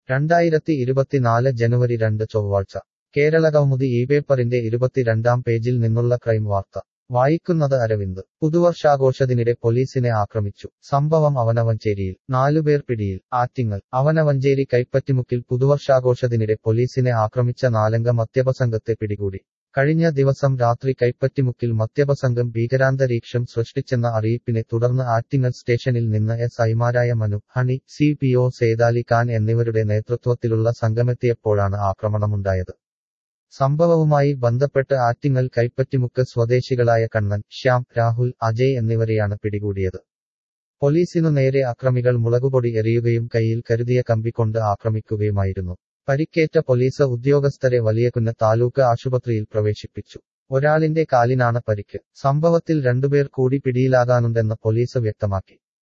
രണ്ടായിരത്തി ഇരുപത്തിനാല് ജനുവരി രണ്ട് ചൊവ്വാഴ്ച കേരളകൗമുദി ഈ പേപ്പറിന്റെ ഇരുപത്തിരണ്ടാം പേജിൽ നിന്നുള്ള ക്രൈം വാർത്ത വായിക്കുന്നത് അരവിന്ദ് പുതുവർഷാഘോഷത്തിനിടെ പോലീസിനെ ആക്രമിച്ചു സംഭവം അവനവഞ്ചേരിയിൽ നാലുപേർ പിടിയിൽ ആറ്റിങ്ങൽ അവനവഞ്ചേരി കൈപ്പറ്റിമുക്കിൽ പുതുവർഷാഘോഷത്തിനിടെ പോലീസിനെ ആക്രമിച്ച നാലംഗ മദ്യപസംഘത്തെ പിടികൂടി കഴിഞ്ഞ ദിവസം രാത്രി കൈപ്പറ്റിമുക്കിൽ മദ്യപസംഘം ഭീകരാന്തരീക്ഷം സൃഷ്ടിച്ചെന്ന അറിയിപ്പിനെ തുടർന്ന് ആറ്റിങ്ങൽ സ്റ്റേഷനിൽ നിന്ന് എസ് ഐമാരായ Manu Honey C P O Sethali Khan എന്നിവരുടെ നേതൃത്വത്തിലുള്ള സംഘമെത്തിയപ്പോഴാണ് ആക്രമണമുണ്ടായത് സംഭവവുമായി ബന്ധപ്പെട്ട് ആറ്റിങ്ങൽ കൈപ്പറ്റിമുക്ക് സ്വദേശികളായ കണ്ണൻ ശ്യാം രാഹുൽ അജയ് എന്നിവരെയാണ് പിടികൂടിയത് പോലീസിനു നേരെ അക്രമികൾ മുളകുപൊടി എറിയുകയും കയ്യിൽ കരുതിയ കമ്പി കൊണ്ട് ആക്രമിക്കുകയുമായിരുന്നു പരിക്കേറ്റ പോലീസ് ഉദ്യോഗസ്ഥരെ വലിയകുന്ന് താലൂക്ക് ആശുപത്രിയിൽ പ്രവേശിപ്പിച്ചു ഒരാളിന്റെ കാലിനാണ് പരിക്ക് സംഭവത്തിൽ രണ്ടുപേർ കൂടി പിടിയിലാകാനുണ്ടെന്ന് പോലീസ് വ്യക്തമാക്കി